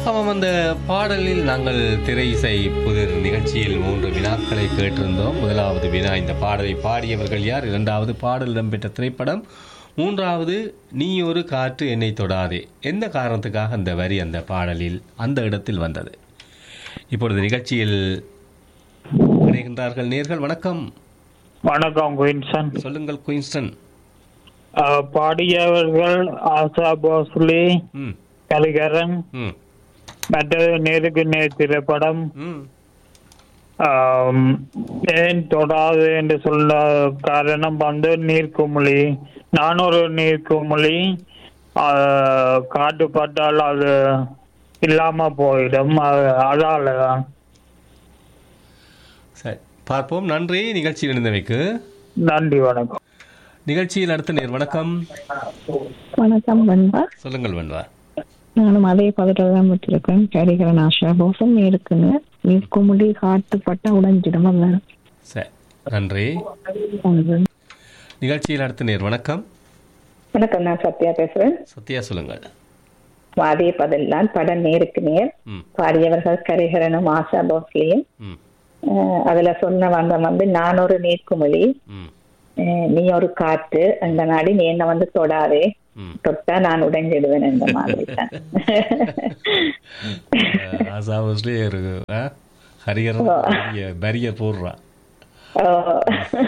ஆமாம் அந்த பாடலில் நாங்கள் திரை இசை புதிர் நிகழ்ச்சியில் மூன்று வினாக்களை கேட்டிருந்தோம் முதலாவது வினா இந்த பாடலை பாடியவர்கள் யார் இரண்டாவது பாடல் இடம்பெற்ற திரைப்படம் மூன்றாவது நீ ஒரு காற்று என்னை தொடாதே எந்த காரணத்துக்காக அந்த வரி அந்த பாடலில் அந்த இடத்தில் வந்தது இப்பொழுது நிகழ்ச்சியில் இணைகின்றார்கள் நேர்கள் வணக்கம் வணக்கம் குயின்சன் சொல்லுங்கள் குயின்ஸ்டன் அஹ், பாடியவர்கள் ஆசா போஸ்லி ம் கலிகரன் ம் மற்றது நேருக்கு நேர் திரைப்படம் ம் ஆம், ஏன் தொடாது என்று சொல்ல காரணம் வந்து நீர்க்குமிழி நான் ஒரு நீர்க்குமிழி அஹ், காட்டுப்பட்டால் அது இல்லாம போயிடும் அது- அதால தான் சரி பார்ப்போம் நன்றி நிகழ்ச்சியில் இருந்தவைக்கு நன்றி வணக்கம் நிகழ்ச்சியில் அடுத்த நேர் வணக்கம் வணக்கம் வெண்பா சொல்லுங்கள் வெண்பா நானும் அதே பதத்தில் தான் விட்டுருக்கேன் கரிகரன் ஆஷா போசம் இருக்குங்க நீர்க்குமுடி காட்டு பட்டா உடைஞ்சிடும் அதான் சரி நன்றி நிகழ்ச்சியில் அடுத்த நேர் வணக்கம் வணக்கம் நான் சத்யா பேசுறேன் சத்யா சொல்லுங்கள் அதே பதில் தான் படம் நேருக்கு நேர் ம் பாடியவர்கள் கரிகரனும் ஆஷா போஸ்லியும் ம் அஹ் அதுல சொன்ன வந்த வந்து நான் ஒரு நீர்க்குமிழி ம் அஹ் நீ ஒரு காற்று அந்த நாடி நீ என்ன வந்து தொடாதே ம் தொட்டா நான் உடைஞ்சிடுவேன் அந்த மாதிரி தான் ஆசா மோஸ்ட்லி ஒரு ஆ, ஹரிஹரன் பெரிய பேரியர் போடுறான் அஹ்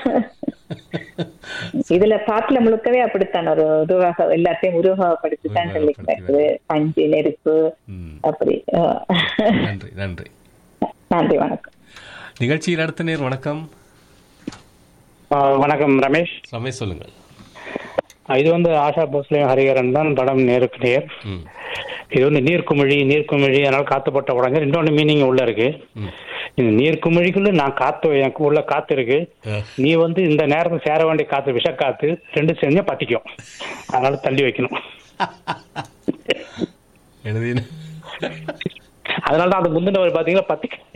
இதுல பாட்டுல முழுக்கவே அப்படித்தான் ஒரு உருவாக எல்லாத்தையும் உருவகப்படுத்தி தான் சொல்லி கிடக்குது பஞ்சு நெருப்பு ம் அப்படி அஹ் நன்றி நன்றி நன்றி வணக்கம் நிகழ்ச்சியில் அடுத்த நேர் வணக்கம் வணக்கம் ரமேஷ் ரமேஷ் சொல்லுங்கள் இது வந்து ஆஷா போஸ்லேயும் ஹரிஹரன் தான் படம் நேருக்கு நேர் ம் இது வந்து நீர்க்குமிழி நீர்க்குமிழி அதனால காத்துப்பட்ட உடனே இன்னொன்று மீனிங் உள்ள இருக்கு ம் இந்த நீர்க்குமிழிக்குள்ள நான் காத்து எனக்கு உள்ள காத்து இருக்கு அஹ், நீ வந்து இந்த நேரத்துக்கு சேர வேண்டிய காத்து விஷக்காத்து ரெண்டு சேர்ந்து பத்திக்கும் அதனால தள்ளி வைக்கணும் எழுதின அதனால தான் அது முந்தினவர் பாத்தீங்கன்னா பத்தி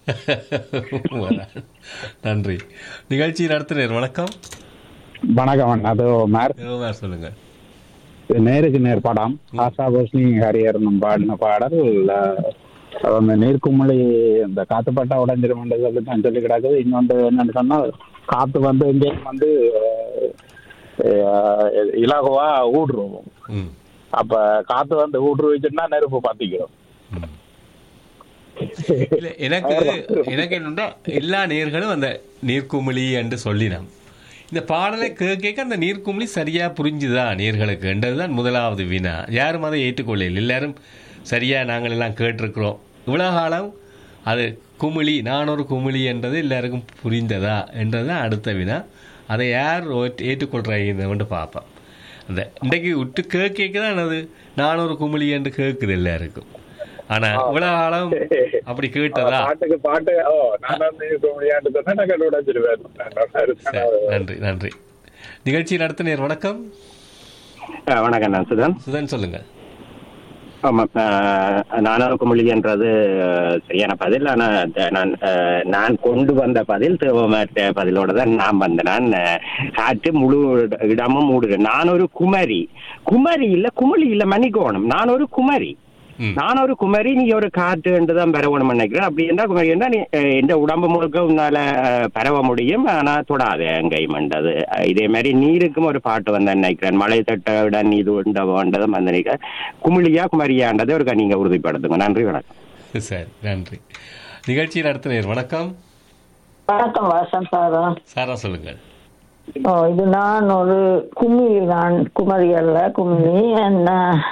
நன்றி நிகழ்ச்சியில் அடுத்த நேர் வணக்கம் வணக்கம் அது மேர் யோகார் சொல்லுங்கள் நேருக்கு நேர் படம் ஆசா போஸ்னி ஹரிஹரனும் பாடின பாடல் அஹ், அந்த நீர்க்குமிழி இந்த காத்துப்பட்டா உடஞ்சிருமென்று சொல்லி தான் சொல்லி கிடக்குது இன்னொன்று என்னன்னு சொன்னா காத்து வந்து எங்கேயும் வந்து அஹ், அஹ், இலகுவா ஊடுருவோம் ம் அப்ப காத்து வந்து ஊடுருவிச்சுன்னா நெருப்பு பத்திக்கிறோம் ம். இல்ல, எனக்கு எனக்கு என்னன்னா எல்லா நேர்களும் அந்த நீர்க்குமிழி என்று சொல்லினோம் இந்த பாடலை கேட்க அந்த நீர்க்குமிழி சரியா புரிஞ்சுதா நேர்களுக்கு என்றதுதான் முதலாவது வினா யாரும் அதை ஏற்றுக்கொள்ளல எல்லாரும் சரியா நாங்கள் எல்லாம் கேட்டிருக்கிறோம் இவ்வளவு காலம் அது குமிழி நான் ஒரு குமிழி என்றது எல்லாருக்கும் புரிந்ததா என்றதுதான் அடுத்த வினா அதை யார் ஓட்- ஏற்றுக்கொள்றாங்கன்னு பார்ப்போம் அந்த இன்றைக்கு விட்டு கேட்க தான் அது நான் ஒரு குமிழி என்று கேட்குது எல்லாருக்கும் ஆனா இவ்வளவு காலம் அப்படி கேட்டதா பாட்டுக்கு பாட்டு ஓ நான் நீர்க்குமிழியாண்டு சொன்னா நான் உடைஞ்சிருவேன் சரி, நன்றி நன்றி நிகழ்ச்சி நடத்த நேர் வணக்கம் வணக்கம் நான் சுதன் சுதன் சொல்லுங்க ஆமாம் நானூறு மொழி என்றது அஹ், சரியான பதில் ஆனால் நான் அஹ், நான் கொண்டு வந்த பதில் தேவமற்ற பதிலோட தான் நான் வந்தேன் நான் அஹ், காற்று முழு இடமும் மூடுறேன் நான் ஒரு குமரி குமரி இல்ல குமளி இல்ல மணிக்கோணம் நான் ஒரு குமரி ம். நான் ஒரு குமரி நீ ஒரு காற்று என்று தான் பரவணும் நினைக்கிறேன் அப்படி என்றா குமரி என்றா நீ அஹ், இந்த உடம்பு முழுக்க உன்னால அஹ், பரவ முடியும் ஆனா தொடாது எங்கேயும் என்றது அஹ், இதே மாதிரி நீருக்கும் ஒரு பாட்டு வந்து நினைக்கிறேன் மழை தட்ட விட நீது உண்ட வேண்டதும் வந்து நினைக்கிறேன் குமிழியா குமரியான்றதை ஒரு நீங்க உறுதிப்படுத்துங்க நன்றி வணக்கம் சரி நன்றி நிகழ்ச்சி நடத்த நேர் வணக்கம் வணக்கம் வாசன் சாரா சாரா சொல்லுங்கள் ஓ இது நான் ஒரு குமிழி நான் குமரி அல்ல குமிழி என்ன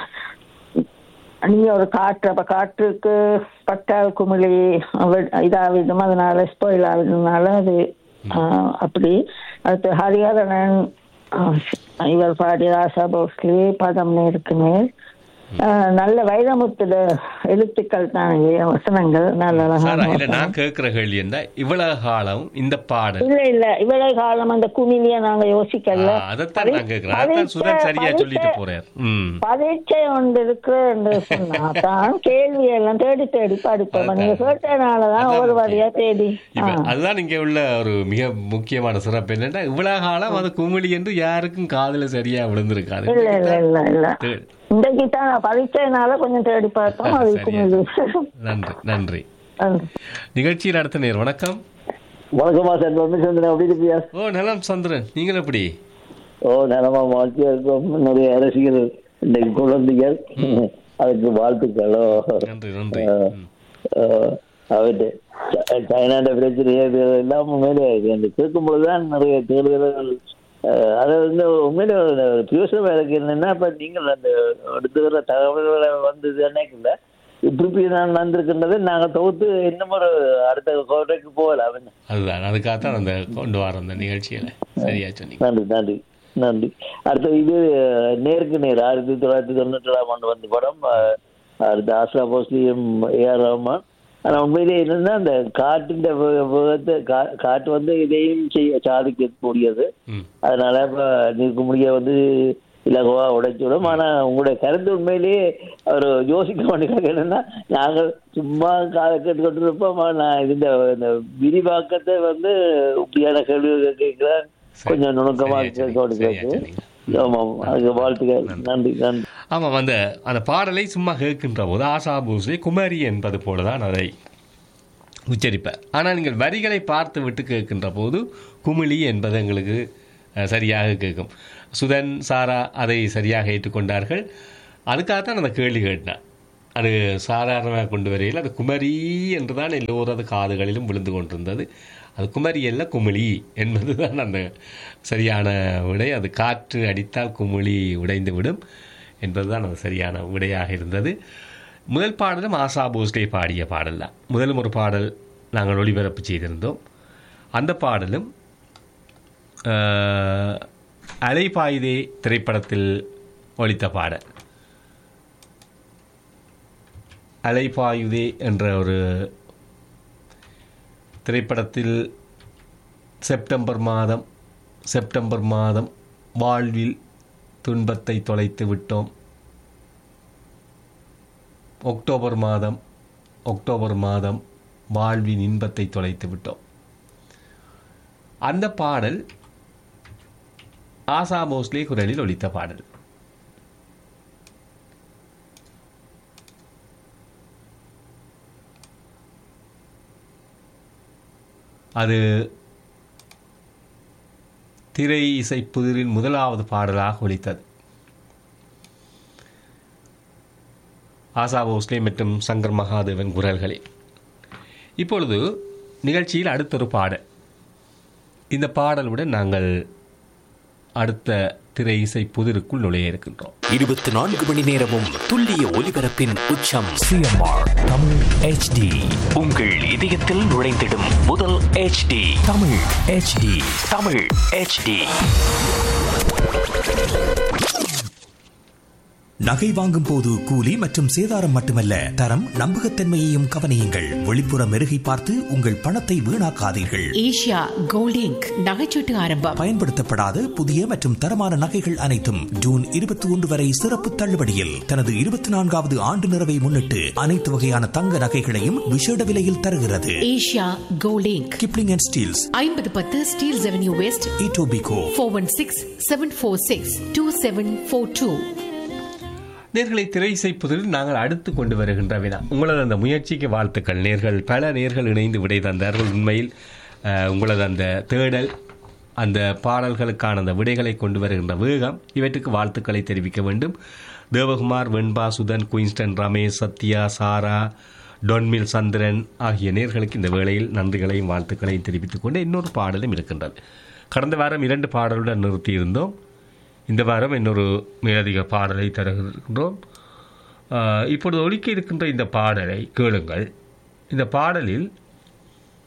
நீ ஒரு காற்று அப்ப காற்றுக்கு பட்டா குமிழி வெ- இதாவிடும் அதனால ஸ்பாயில் ஆகுதுனால அது ஆஹ், அப்படி அடுத்து ஹரிஹரன் ஆஹ், இவர் பாடிய ஆசா போஸ்லி பதம் நேருக்கு நேர் ஆஹ், நல்ல வைரமுத்துல எழுத்துக்கள் தான் இது, வசனங்கள் நல்ல சாரா அழகான இல்ல வசனம். நான் கேட்கிற கேள்வி என்ன இவ்வளவு காலம் இந்த பாடல் இல்ல இல்ல இவ்வளவு காலம் அந்த குமிழிய நாங்க யோசிக்கல ஆ, அதைத்தான் நான் கேட்கிறேன் அதான் சுதன் சரியா சொல்லிட்டு போறார் ம் பரீட்சை ஒன்று இருக்கு என்று சொன்னா தான் கேள்வி எல்லாம் தேடி தேடி படிப்போம் நீங்க கேட்டனாலதான் அதான் ஒரு வழியா தேடி இப்ப ஆ. அதுதான் இங்க உள்ள ஒரு மிக முக்கியமான சிறப்பு என்னன்னா இவ்வளவு காலம் அது குமிழி என்று யாருக்கும் காதுல சரியா விழுந்திருக்காது இல்ல இல்ல இல்ல இல்ல தேடு. இன்றைக்கு தான் பரீட்சைனால கொஞ்சம் தேடி பார்த்தோம் அது சரியா. குமிழி நன்றி நன்றி நன்றி. நிகழ்ச்சியில் அடுத்த நேர் வணக்கம் வணக்கம்மா சார் ரமேஷ் எப்படி இருக்கியா ஓ நலம் சந்திரன் நீங்கள் எப்படி ஓ நலமா வாழ்க்கையா இருக்கும் நிறைய ரசிகர்கள் இன்றைக்கு குழந்தைகள் அதுக்கு வாழ்த்துக்கள் ஓ. நன்றி நன்றி ஆ, ம். ஆ, அவட்டு ச- சைனாண்ட பிரச்சனை இது எல்லாம் உண்மையிலே அந்த கேட்கும் பொழுதுதான் நிறைய தேர்தல்கள் அஹ், அது வந்து உண்மையிலே ஒரு பியூசம் எனக்கு என்னன்னா இப்ப நீங்கள் அந்த எடுத்து வர தகவல்களை வந்து நினைக்கல இப்படி நான் வந்திருக்கின்றது நாங்க தொகுத்து இன்னும் ஒரு அடுத்த கோட்டைக்கு போகலாம் என்ன அதுதான் அதுக்காகத்தான் அந்த கொண்டு வர அந்த நிகழ்ச்சியில சரியா சொன்னீங்க நன்றி நன்றி நன்றி அடுத்து இது அஹ், நேருக்கு நேர் ஆயிரத்தி தொள்ளாயிரத்தி தொண்ணூற்றி ஏழாம் ஆண்டு வந்த படம் அஹ், அடுத்து ஆஸ்ரா போஸ்லியும் ஏஆர் ரஹ்மான் ஆனா உண்மையிலே என்னன்னா அந்த காட்டின் வே- வேகத்தை கா- காட்டு வந்து இதையும் செய்ய சாதிக்கக்கூடியது ம் அதனால இப்ப நீர்க்கு முடிய வந்து இலகுவா உடைச்சுவிடும் ஆனா உங்களுடைய கருத்து உண்மையிலேயே ஒரு யோசிக்க வேண்டியது என்னன்னா நாங்கள் சும்மா காலை கேட்டுக்கிட்டு இருப்போம் நான் இந்த இந்த விரிவாக்கத்தை வந்து இப்படியான கேள்விகள் கேட்கிறேன் சரி. கொஞ்சம் நுணுக்கமா சரியா சொன்னீங்க. கேட்க சரியா சொன்னீங்க. ஆமாம் அதுக்கு வாழ்த்துக்கள் நன்றி நன்றி ஆமாம் அந்த அந்த பாடலை சும்மா கேட்கின்ற போது ஆஷா பூஸ்லே குமாரி என்பது போல தான் அதை உச்சரிப்பார் ஆனால் நீங்கள் வரிகளை பார்த்து விட்டு கேட்கின்ற போது குமிழி என்பது எங்களுக்கு அஹ், சரியாக கேட்கும் சுதன் சாரா அதை சரியாக ஏற்றுக்கொண்டார்கள் அதுக்காகத்தான் அந்த கேள்வி கேட்டேன் அது சாதாரணமாக கொண்டு வரையில் அது குமரி என்று தான் எல்லோரது காதுகளிலும் விழுந்து கொண்டிருந்தது அது குமரி அல்ல குமிழி என்பது தான் அந்த சரியான விடை அது காற்று அடித்தால் குமிழி உடைந்து விடும் என்பதுதான் அது சரியான விடையாக இருந்தது முதல் பாடலும் ஆசா போஸ்லே பாடிய பாடல் தான் முதலும் ஒரு பாடல் நாங்கள் ஒளிபரப்பு செய்திருந்தோம் அந்த பாடலும் அஹ், அலைபாயுதே திரைப்படத்தில் ஒலித்த பாடல் அலைபாயுதே என்ற ஒரு திரைப்படத்தில் செப்டம்பர் மாதம் செப்டம்பர் மாதம் வாழ்வில் துன்பத்தை தொலைத்து விட்டோம் அக்டோபர் மாதம் அக்டோபர் மாதம் வாழ்வின் இன்பத்தை தொலைத்து விட்டோம் அந்த பாடல் ஆசா போஸ்லே குரலில் ஒலித்த பாடல் அது திரை இசை புதிரின் முதலாவது பாடலாக ஒலித்தது ஆசா போஸ்லே மற்றும் சங்கர் மகாதேவன் குரல்களே இப்பொழுது நிகழ்ச்சியில் அடுத்தொரு பாடல் இந்த பாடலுடன் நாங்கள் அடுத்த திரை இசை புதிருக்குள் நுழைய இருக்கின்றோம் இருபத்தி நான்கு மணி நேரமும் துல்லிய ஒலிபரப்பின் உச்சம் சிஎம்ஆர் தமிழ் ஹெச்டி உங்கள் இதயத்தில் நுழைந்திடும் முதல் HD Tamil HD Tamil HD நகை வாங்கும் போது கூலி மற்றும் சேதாரம் மட்டுமல்ல தரம் நம்பகத்தன்மையையும் கவனியுங்கள் வெளிப்புற மெருகை பார்த்து உங்கள் பணத்தை வீணாக்காதீர்கள் ஏஷியா கோல்டிங்க் நகைச்சீட்டு ஆரம்பம் பயன்படுத்தப்படாத புதிய மற்றும் தரமான நகைகள் அனைத்தும் ஜூன் இருபத்தி ஒன்று வரை சிறப்பு தள்ளுபடியில் தனது இருபத்தி நான்காவது ஆண்டு நிறைவை முன்னிட்டு அனைத்து வகையான தங்க நகைகளையும் விசேட விலையில் தருகிறது ஏஷியா கோல்டிங்க் கிப்ளிங் அண்ட் ஸ்டீல்ஸ் ஐம்பது பத்து Steeles Avenue West Etobicoke four one six seven four six two seven four two நேர்களை திரை இசை புதிரில் நாங்கள் அடுத்து கொண்டு வருகின்ற வினா உங்களது அந்த முயற்சிக்கு வாழ்த்துக்கள் நேர்கள் பல நேர்கள் இணைந்து விடை தந்தார்கள் உண்மையில் அஹ், உங்களது அந்த தேடல் அந்த பாடல்களுக்கான அந்த விடைகளை கொண்டு வருகின்ற வேகம் இவற்றுக்கு வாழ்த்துக்களை தெரிவிக்க வேண்டும் தேவகுமார் வெண்பா சுதன் குயின்ஸ்டன் ரமேஷ் சத்யா சாரா டொன்மில் சந்திரன் ஆகிய நேர்களுக்கு இந்த வேளையில் நன்றிகளையும் வாழ்த்துக்களையும் தெரிவித்துக் கொண்டு இன்னொரு பாடலும் இருக்கின்றது கடந்த வாரம் இரண்டு பாடலுடன் நிறுத்தியிருந்தோம் இந்த வாரம் இன்னொரு மேலதிக பாடலை தருகின்றோம் ஆஹ் இப்பொழுது ஒலிக்க இருக்கின்ற இந்த பாடலை கேளுங்கள் இந்த பாடலில்